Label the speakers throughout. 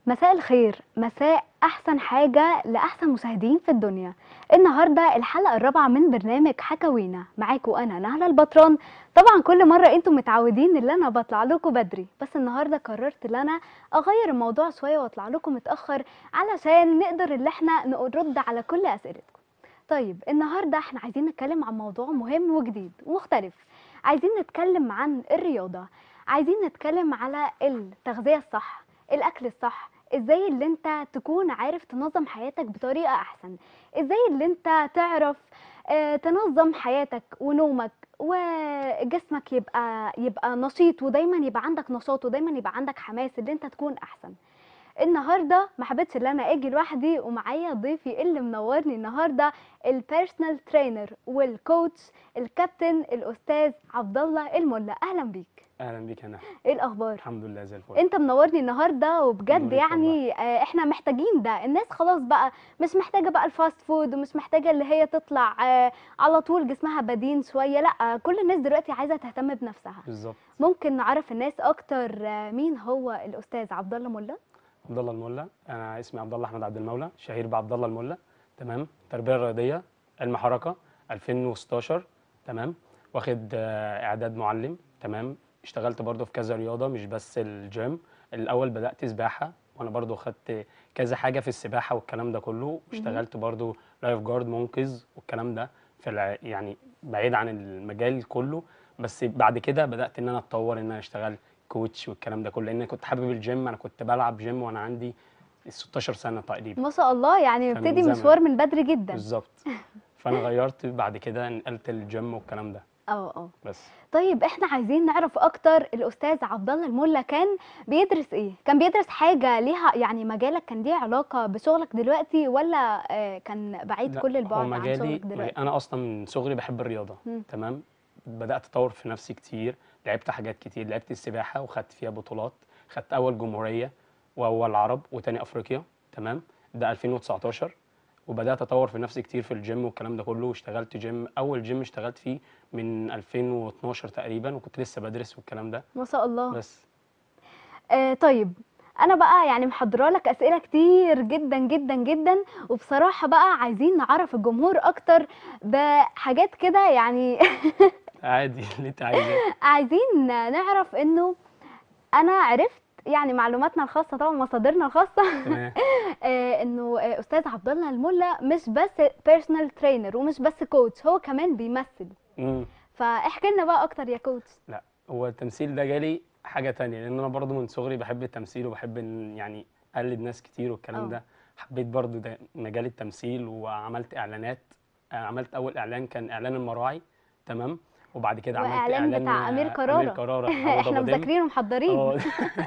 Speaker 1: مساء الخير مساء احسن حاجه لاحسن مشاهدين في الدنيا النهارده الحلقه الرابعه من برنامج حكاوينا معاكم انا نهله البطران طبعا كل مره انتم متعودين ان انا بطلع لكم بدري بس النهارده قررت ان انا اغير الموضوع شويه واطلع لكم متاخر علشان نقدر ان احنا نرد على كل اسئلتكم طيب النهارده احنا عايزين نتكلم عن موضوع مهم وجديد ومختلف عايزين نتكلم عن الرياضه عايزين نتكلم على التغذيه الصح الاكل الصح ازاي اللي انت تكون عارف تنظم حياتك بطريقه احسن ازاي اللي انت تعرف آه، تنظم حياتك ونومك وجسمك يبقى يبقى نشيط ودايما يبقى عندك نشاط ودايما يبقى عندك حماس اللي انت تكون احسن النهارده ما حبيتش ان انا اجي لوحدي ومعايا ضيفي اللي منورني النهارده البيرسونال ترينر والكوتش الكابتن الاستاذ عبد الله الملا اهلا بيك
Speaker 2: اهلا بيك انا
Speaker 1: ايه الاخبار
Speaker 2: الحمد لله زي الفل
Speaker 1: انت منورني النهارده وبجد
Speaker 2: نورك
Speaker 1: يعني آه، احنا محتاجين ده الناس خلاص بقى مش محتاجه بقى الفاست فود ومش محتاجه اللي هي تطلع آه، على طول جسمها بدين شويه لا كل الناس دلوقتي عايزه تهتم بنفسها
Speaker 2: بالظبط
Speaker 1: ممكن نعرف الناس اكتر آه، مين هو الاستاذ عبد الله ملا
Speaker 2: عبد الله الملا انا اسمي عبد الله احمد عبد المولى شهير بعبد الله الملا تمام تربيه رياضيه علم حركه 2016 تمام واخد آه، اعداد معلم تمام اشتغلت برضو في كذا رياضه مش بس الجيم الاول بدات سباحه وانا برضو خدت كذا حاجه في السباحه والكلام ده كله واشتغلت برضو لايف جارد منقذ والكلام ده في الع... يعني بعيد عن المجال كله بس بعد كده بدات ان انا اتطور ان انا اشتغل كوتش والكلام ده كله لان أنا كنت حابب الجيم انا كنت بلعب جيم وانا عندي 16 سنه تقريبا
Speaker 1: ما شاء الله يعني
Speaker 2: كان
Speaker 1: مبتدي
Speaker 2: زمن.
Speaker 1: مشوار من بدري جدا
Speaker 2: بالظبط فانا غيرت بعد كده نقلت الجيم والكلام ده
Speaker 1: اه اه
Speaker 2: بس
Speaker 1: طيب احنا عايزين نعرف اكتر الاستاذ عبد الله الملا كان بيدرس ايه كان بيدرس حاجه ليها يعني مجالك كان ليه علاقه بشغلك دلوقتي ولا آه، كان بعيد
Speaker 2: لا،
Speaker 1: كل
Speaker 2: هو
Speaker 1: البعد عن
Speaker 2: مجالي
Speaker 1: شغلك دلوقتي
Speaker 2: انا اصلا من صغري بحب الرياضه
Speaker 1: مم.
Speaker 2: تمام بدات اطور في نفسي كتير لعبت حاجات كتير لعبت السباحه وخدت فيها بطولات خدت اول جمهوريه واول عرب وتاني افريقيا تمام ده 2019 وبدات اطور في نفسي كتير في الجيم والكلام ده كله واشتغلت جيم اول جيم اشتغلت فيه من 2012 تقريبا وكنت لسه بدرس والكلام ده
Speaker 1: ما شاء الله
Speaker 2: بس
Speaker 1: آه طيب انا بقى يعني محضره لك اسئله كتير جدا جدا جدا وبصراحه بقى عايزين نعرف الجمهور اكتر بحاجات كده يعني
Speaker 2: عادي اللي انت عايزاه
Speaker 1: عايزين نعرف انه انا عرفت يعني معلوماتنا الخاصه طبعا مصادرنا الخاصه
Speaker 2: تمام
Speaker 1: آه، انه آه، استاذ عبد الله الملا مش بس بيرسونال ترينر ومش بس كوتش هو كمان بيمثل
Speaker 2: مم.
Speaker 1: فاحكي لنا بقى اكتر يا كوتش
Speaker 2: لا هو التمثيل ده جالي حاجة تانية لأن أنا برضو من صغري بحب التمثيل وبحب إن يعني أقلد ناس كتير والكلام
Speaker 1: آه.
Speaker 2: ده حبيت برضو ده مجال التمثيل وعملت إعلانات آه، عملت أول إعلان كان إعلان المراعي تمام وبعد كده عملت
Speaker 1: واعلان
Speaker 2: إعلان
Speaker 1: بتاع
Speaker 2: آه،
Speaker 1: امير
Speaker 2: أمير
Speaker 1: كرارة
Speaker 2: كرارة عوض
Speaker 1: احنا
Speaker 2: أبو دم.
Speaker 1: مذاكرين ومحضرين
Speaker 2: آه.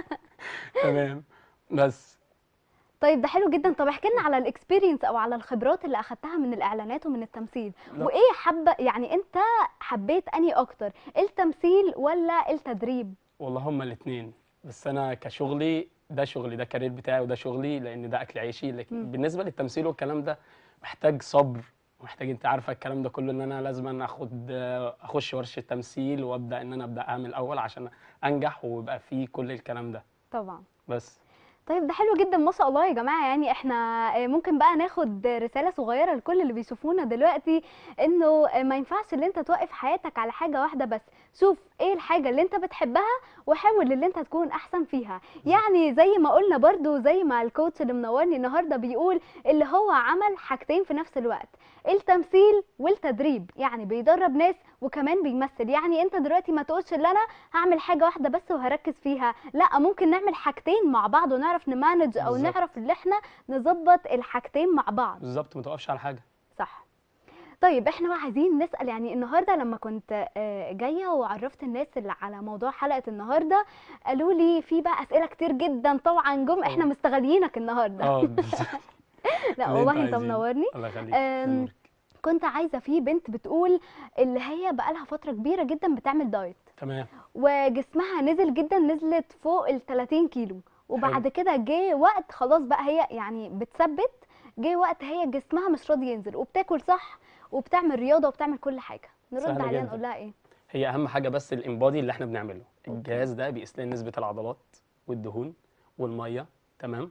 Speaker 2: تمام بس
Speaker 1: طيب ده حلو جدا طب احكي لنا على الاكسبيرينس او على الخبرات اللي اخدتها من الاعلانات ومن التمثيل
Speaker 2: لا.
Speaker 1: وايه حابه يعني انت حبيت انهي اكتر التمثيل ولا التدريب
Speaker 2: والله هما الاتنين بس أنا كشغلي ده شغلي ده كارير بتاعي وده شغلي لأن ده أكل عيشي لكن
Speaker 1: مم.
Speaker 2: بالنسبة للتمثيل والكلام ده محتاج صبر محتاج انت عارفه الكلام ده كله ان انا لازم أنا اخد اخش ورشه تمثيل وابدا ان انا ابداها من الاول عشان انجح ويبقى فيه كل الكلام ده
Speaker 1: طبعا
Speaker 2: بس
Speaker 1: طيب ده حلو جدا ما شاء الله يا جماعه يعني احنا آه، ممكن بقى ناخد رساله صغيره لكل اللي بيشوفونا دلوقتي انه آه، ما ينفعش ان انت توقف حياتك على حاجه واحده بس شوف ايه الحاجه اللي انت بتحبها وحاول ان انت تكون احسن فيها يعني زي ما قلنا برضو زي ما الكوتش اللي منورني النهارده بيقول اللي هو عمل حاجتين في نفس الوقت التمثيل والتدريب يعني بيدرب ناس وكمان بيمثل يعني انت دلوقتي ما تقولش ان انا هعمل حاجه واحده بس وهركز فيها لا ممكن نعمل حاجتين مع بعض ونعرف نمانج او
Speaker 2: بالظبط.
Speaker 1: نعرف ان احنا نظبط الحاجتين مع بعض
Speaker 2: بالظبط ما توقفش على حاجه
Speaker 1: صح طيب احنا بقى عايزين نسال يعني النهارده لما كنت آه، جايه وعرفت الناس اللي على موضوع حلقه النهارده قالوا لي في بقى اسئله كتير جدا طبعا جم احنا
Speaker 2: اه.
Speaker 1: مستغلينك النهارده
Speaker 2: اه بالظبط
Speaker 1: لا
Speaker 2: اللي
Speaker 1: والله
Speaker 2: انتوا
Speaker 1: انت
Speaker 2: عايزينه.
Speaker 1: منورني
Speaker 2: الله يخليك
Speaker 1: أم،
Speaker 2: نورك.
Speaker 1: كنت عايزه في بنت بتقول اللي هي بقالها فتره كبيره جدا بتعمل دايت
Speaker 2: تمام
Speaker 1: وجسمها نزل جدا نزلت فوق ال 30 كيلو وبعد كده جه وقت خلاص بقى هي يعني بتثبت جه وقت هي جسمها مش راضي ينزل وبتاكل صح وبتعمل رياضه وبتعمل كل حاجه نرد
Speaker 2: سهلة
Speaker 1: عليها
Speaker 2: جدا.
Speaker 1: نقول لها ايه
Speaker 2: هي اهم حاجه بس الانبادي اللي احنا بنعمله الجهاز ده بيقيس لنا نسبه العضلات والدهون والميه تمام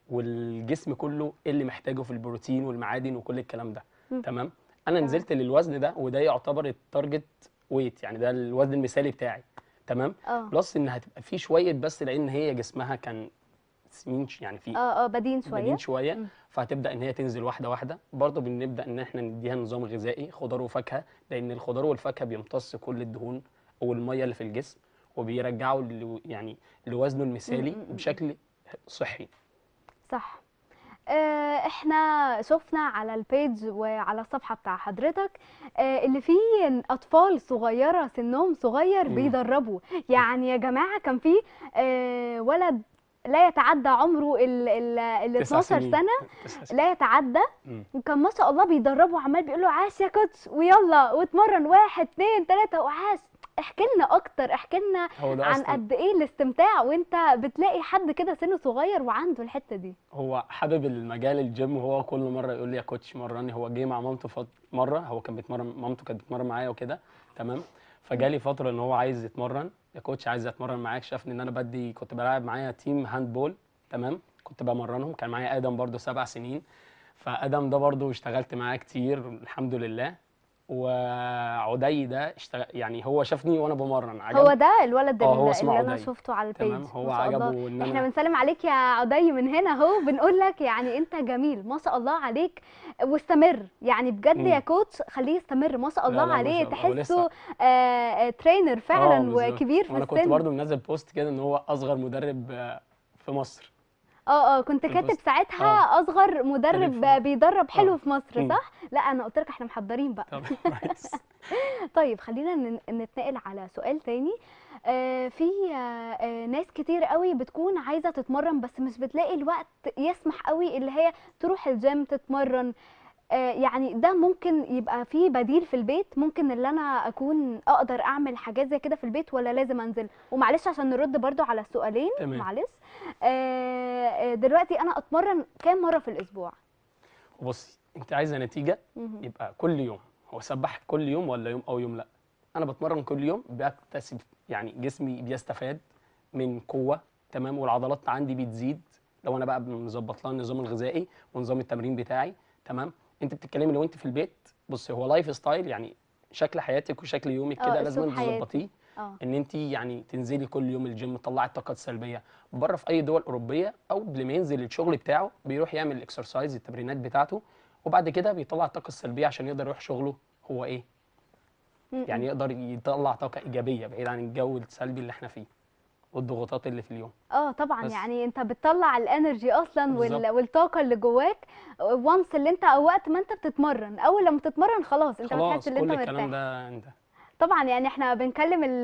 Speaker 2: والجسم كله إيه اللي محتاجه في البروتين والمعادن وكل الكلام ده
Speaker 1: مم.
Speaker 2: تمام انا
Speaker 1: تمام.
Speaker 2: نزلت للوزن ده وده يعتبر التارجت ويت يعني ده الوزن المثالي بتاعي تمام
Speaker 1: اه
Speaker 2: بلس ان هتبقى فيه شويه بس لان هي جسمها كان سمين ش- يعني في
Speaker 1: اه اه بدين شويه
Speaker 2: بدين شويه
Speaker 1: مم.
Speaker 2: فهتبدا ان هي تنزل واحده واحده برضه بنبدا ان احنا نديها نظام غذائي خضار وفاكهه لان الخضار والفاكهه بيمتص كل الدهون والميه اللي في الجسم وبيرجعوا ل- يعني لوزنه المثالي
Speaker 1: مم، مم، مم.
Speaker 2: بشكل صحي
Speaker 1: صح آه، احنا شفنا على البيج وعلى الصفحة بتاع حضرتك آه، اللي فيه اطفال صغيرة سنهم صغير
Speaker 2: مم.
Speaker 1: بيدربوا يعني يا جماعة كان في آه، ولد لا يتعدى عمره ال ال ال
Speaker 2: تسع
Speaker 1: 12
Speaker 2: سنين.
Speaker 1: سنة
Speaker 2: تسع سنين.
Speaker 1: لا يتعدى
Speaker 2: مم.
Speaker 1: وكان ما شاء الله بيدربه وعمال بيقول له عاش يا كوتش ويلا واتمرن واحد اتنين تلاتة وعاش احكي لنا اكتر احكي لنا
Speaker 2: هو ده
Speaker 1: عن
Speaker 2: اصلا
Speaker 1: قد ايه الاستمتاع وانت بتلاقي حد كده سنه صغير وعنده الحتة دي
Speaker 2: هو حابب المجال الجيم وهو كل مره يقول لي يا كوتش مرني هو جه مع مامته فت... مره هو كان بيتمرن مامته كانت بتتمرن معايا وكده تمام فجالي فتره ان هو عايز يتمرن يا كوتش عايز اتمرن معاك شافني ان انا بدي كنت بلعب معايا تيم هاند بول تمام كنت بمرنهم كان معايا ادم برضو سبع سنين فادم ده برضو اشتغلت معاه كتير الحمد لله وعدي ده اشتغل يعني هو شافني وانا بمرن عجب
Speaker 1: هو ده الولد
Speaker 2: اه، هو
Speaker 1: اللي,
Speaker 2: اسمه
Speaker 1: اللي انا
Speaker 2: عدي.
Speaker 1: شفته على البيج
Speaker 2: تمام هو
Speaker 1: ما شاء الله
Speaker 2: عجبه ان
Speaker 1: احنا
Speaker 2: انا
Speaker 1: بنسلم عليك يا عدي من هنا اهو بنقول لك يعني انت جميل ما شاء الله عليك واستمر يعني بجد
Speaker 2: مم.
Speaker 1: يا كوتش خليه يستمر ما شاء
Speaker 2: لا،
Speaker 1: الله
Speaker 2: لا، ما
Speaker 1: عليه
Speaker 2: شاء الله، هو لسه-
Speaker 1: تحسه آه آه ترينر
Speaker 2: اه
Speaker 1: فعلا
Speaker 2: بالظبط.
Speaker 1: وكبير في
Speaker 2: وانا كنت
Speaker 1: السن
Speaker 2: برضو منزل بوست كده ان هو اصغر مدرب آه، في مصر
Speaker 1: اه اه كنت
Speaker 2: في
Speaker 1: كاتب
Speaker 2: البوست.
Speaker 1: ساعتها اصغر مدرب
Speaker 2: في-
Speaker 1: بيدرب حلو
Speaker 2: اه.
Speaker 1: في مصر
Speaker 2: مم.
Speaker 1: صح لا انا قلت لك احنا محضرين بقى
Speaker 2: طب كويس
Speaker 1: طيب خلينا ن- نتنقل على سؤال تاني آه في آه آه ناس كتير قوي بتكون عايزة تتمرن بس مش بتلاقي الوقت يسمح قوي اللي هي تروح الجيم تتمرن آه يعني ده ممكن يبقى فيه بديل في البيت ممكن اللي انا اكون اقدر اعمل حاجات زي كده في البيت ولا لازم انزل ومعلش عشان نرد برضو على السؤالين
Speaker 2: تمام.
Speaker 1: معلش آه آه، دلوقتي انا اتمرن كام مرة في الاسبوع
Speaker 2: بصي انت عايزه نتيجه
Speaker 1: مهم.
Speaker 2: يبقى كل يوم هو سبح كل يوم ولا يوم او يوم لا انا بتمرن كل يوم بكتسب يعني جسمي بيستفاد من قوه تمام والعضلات عندي بتزيد لو انا بقى مظبط لها النظام الغذائي ونظام التمرين بتاعي تمام انت بتتكلمي لو انت في البيت بص هو لايف ستايل يعني شكل حياتك وشكل يومك
Speaker 1: اه،
Speaker 2: كده لازم
Speaker 1: أسلوب حياتي.
Speaker 2: تظبطيه
Speaker 1: اه
Speaker 2: ان انت يعني تنزلي كل يوم الجيم تطلعي الطاقه السلبيه بره في اي دول اوروبيه او قبل ما ينزل الشغل بتاعه بيروح يعمل الاكسرسايز التمرينات بتاعته وبعد كده بيطلع الطاقه السلبيه عشان يقدر يروح شغله هو ايه
Speaker 1: م-
Speaker 2: يعني يقدر يطلع طاقه ايجابيه بعيد عن الجو السلبي اللي احنا فيه والضغوطات اللي في اليوم
Speaker 1: اه طبعا
Speaker 2: بس.
Speaker 1: يعني انت بتطلع الانرجي اصلا وال...
Speaker 2: بالظبط.
Speaker 1: والطاقه اللي جواك وانس اللي انت او وقت ما انت بتتمرن اول لما تتمرن خلاص انت
Speaker 2: خلاص
Speaker 1: بتحس ان
Speaker 2: كل
Speaker 1: انت
Speaker 2: الكلام
Speaker 1: مرتاح
Speaker 2: ده انت
Speaker 1: طبعا يعني احنا بنكلم ال...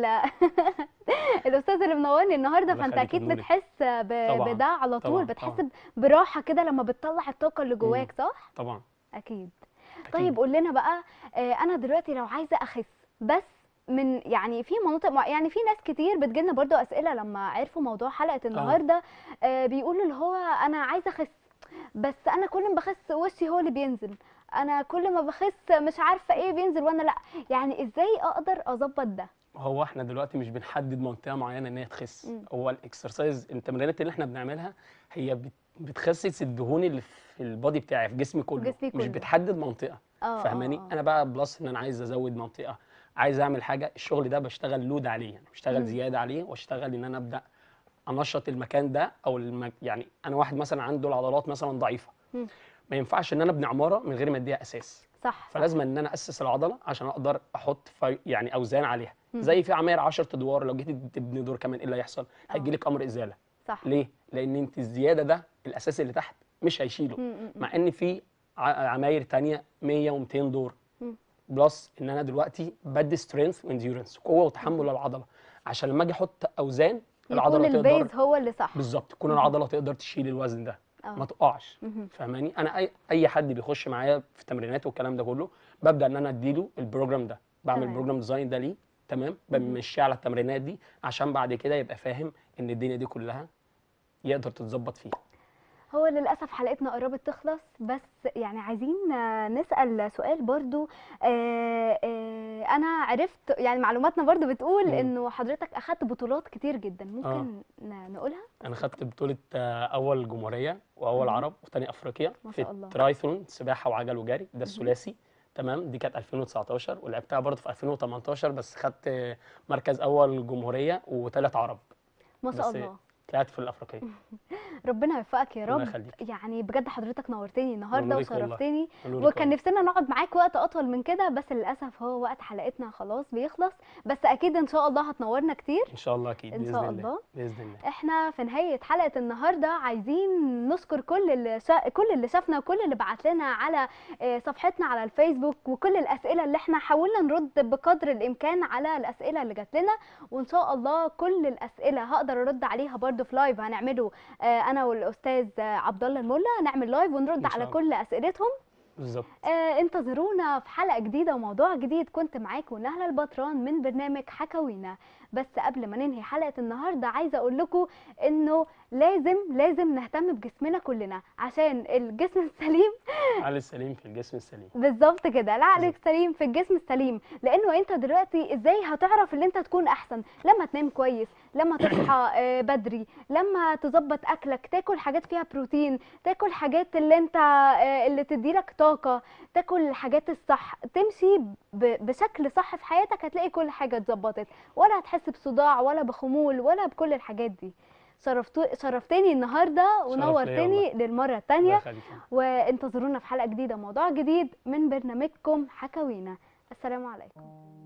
Speaker 1: الاستاذ اللي منورني النهارده
Speaker 2: الله
Speaker 1: فانت
Speaker 2: يخليك،
Speaker 1: اكيد
Speaker 2: نورك.
Speaker 1: بتحس ب...
Speaker 2: طبعاً،
Speaker 1: بده على طول
Speaker 2: طبعاً،
Speaker 1: بتحس
Speaker 2: طبعاً.
Speaker 1: براحه كده لما بتطلع الطاقه اللي جواك صح
Speaker 2: طبعا
Speaker 1: اكيد
Speaker 2: أكيد.
Speaker 1: طيب قول لنا بقى آه، انا دلوقتي لو عايزه اخس بس من يعني في مناطق مع يعني في ناس كتير بتجيلنا برضو اسئله لما عرفوا موضوع حلقه النهارده آه، بيقولوا اللي هو انا عايزه اخس بس انا كل ما بخس وشي هو اللي بينزل انا كل ما بخس مش عارفه ايه بينزل وانا لا يعني ازاي اقدر اظبط ده
Speaker 2: هو احنا دلوقتي مش بنحدد منطقه معينه ان هي تخس
Speaker 1: مم.
Speaker 2: هو الاكسرسايز التمرينات اللي احنا بنعملها هي بت- بتخسس الدهون اللي في البادي بتاعي في جسمي كله
Speaker 1: جسمي
Speaker 2: مش
Speaker 1: كله.
Speaker 2: بتحدد منطقه
Speaker 1: اه
Speaker 2: فاهماني
Speaker 1: آه، آه.
Speaker 2: انا بقى بلس ان انا عايز ازود منطقه عايز اعمل حاجه الشغل ده بشتغل لود عليه يعني بشتغل
Speaker 1: مم.
Speaker 2: زياده عليه واشتغل ان انا ابدا انشط المكان ده او المك... يعني انا واحد مثلا عنده العضلات مثلا ضعيفه
Speaker 1: مم.
Speaker 2: ما ينفعش ان انا ابني عماره من غير ما اديها اساس
Speaker 1: صح صح.
Speaker 2: فلازم ان انا اسس العضله عشان اقدر احط في يعني اوزان عليها
Speaker 1: مم.
Speaker 2: زي في عماير 10 ادوار لو جيت تبني دور كمان ايه اللي هيحصل هيجي لك امر ازاله
Speaker 1: صح
Speaker 2: ليه لان انت الزياده ده الاساس اللي تحت مش هيشيله
Speaker 1: مم، مم، مم.
Speaker 2: مع ان في ع- عماير تانية 100 و200 دور
Speaker 1: مم.
Speaker 2: بلس ان انا دلوقتي بدي سترينث وانديورنس قوه وتحمل العضله عشان لما اجي احط اوزان
Speaker 1: يكون
Speaker 2: العضله تقدر
Speaker 1: البيز هو اللي صح
Speaker 2: بالظبط تكون
Speaker 1: مم.
Speaker 2: العضله تقدر تشيل الوزن ده
Speaker 1: آه.
Speaker 2: ما تقعش
Speaker 1: مهم.
Speaker 2: فاهماني انا اي اي حد بيخش معايا في تمرينات والكلام ده كله ببدا ان انا اديله البروجرام ده بعمل
Speaker 1: تمام.
Speaker 2: البروجرام ديزاين ده ليه تمام بمشيه على التمرينات دي عشان بعد كده يبقى فاهم ان الدنيا دي كلها يقدر تتظبط فيها
Speaker 1: هو للأسف حلقتنا قربت تخلص بس يعني عايزين آه، نسأل سؤال برضو آه، آه، آه، انا عرفت يعني معلوماتنا برضو بتقول
Speaker 2: مم.
Speaker 1: انه حضرتك اخدت بطولات كتير جدا ممكن ن- نقولها
Speaker 2: انا خدت بطوله آه، اول جمهوريه واول
Speaker 1: مم.
Speaker 2: عرب وتاني افريقيا
Speaker 1: ما
Speaker 2: في
Speaker 1: شاء الله.
Speaker 2: الترايثلون سباحه وعجل وجري ده الثلاثي تمام دي كانت 2019 ولعبتها برضه في 2018 بس خدت آه، مركز اول جمهوريه وثلاث عرب
Speaker 1: ما شاء
Speaker 2: بس
Speaker 1: الله
Speaker 2: طلعت في الافريقيه
Speaker 1: ربنا يوفقك يا
Speaker 2: الله
Speaker 1: رب
Speaker 2: يخليك.
Speaker 1: يعني بجد حضرتك نورتني النهارده
Speaker 2: نورك والله.
Speaker 1: وشرفتني
Speaker 2: نورك
Speaker 1: وكان
Speaker 2: والله.
Speaker 1: نفسنا نقعد معاك وقت اطول من كده بس للاسف هو وقت حلقتنا خلاص بيخلص بس اكيد ان شاء الله هتنورنا كتير
Speaker 2: ان شاء الله اكيد
Speaker 1: إن
Speaker 2: باذن
Speaker 1: شاء
Speaker 2: الله
Speaker 1: الله.
Speaker 2: باذن الله
Speaker 1: احنا في نهاية حلقة النهاردة عايزين نشكر كل اللي شا... كل اللي شافنا وكل اللي بعت لنا على آه، صفحتنا على الفيسبوك وكل الأسئلة اللي احنا حاولنا نرد بقدر الإمكان على الأسئلة اللي جات لنا وإن شاء الله كل الأسئلة هقدر أرد عليها برضو في لايف هنعمله آه، أنا والأستاذ آه، عبد الله الملا نعمل لايف ونرد
Speaker 2: إن شاء
Speaker 1: على
Speaker 2: الله.
Speaker 1: كل أسئلتهم
Speaker 2: بالظبط
Speaker 1: آه، انتظرونا في حلقة جديدة وموضوع جديد كنت معاكم نهلة البطران من برنامج حكاوينا بس قبل ما ننهي حلقة النهاردة عايزة أقول لكم إنه لازم لازم نهتم بجسمنا كلنا عشان الجسم السليم
Speaker 2: علي السليم في الجسم السليم
Speaker 1: بالظبط كده العقل السليم في الجسم السليم لانه انت دلوقتي ازاي هتعرف ان انت تكون احسن لما تنام كويس لما تصحى آه، بدري لما تظبط اكلك تاكل حاجات فيها بروتين تاكل حاجات اللي انت آه، اللي تديلك طاقه تاكل الحاجات الصح تمشي ب- بشكل صح في حياتك هتلاقي كل حاجه اتظبطت ولا هتحس بصداع ولا بخمول ولا بكل الحاجات دي شرفتو شرفتني النهارده
Speaker 2: ليا
Speaker 1: ونورتني للمره
Speaker 2: الله
Speaker 1: الثانيه
Speaker 2: يخليك
Speaker 1: وانتظرونا في حلقة جديدة موضوع جديد من برنامجكم حكاوينا السلام عليكم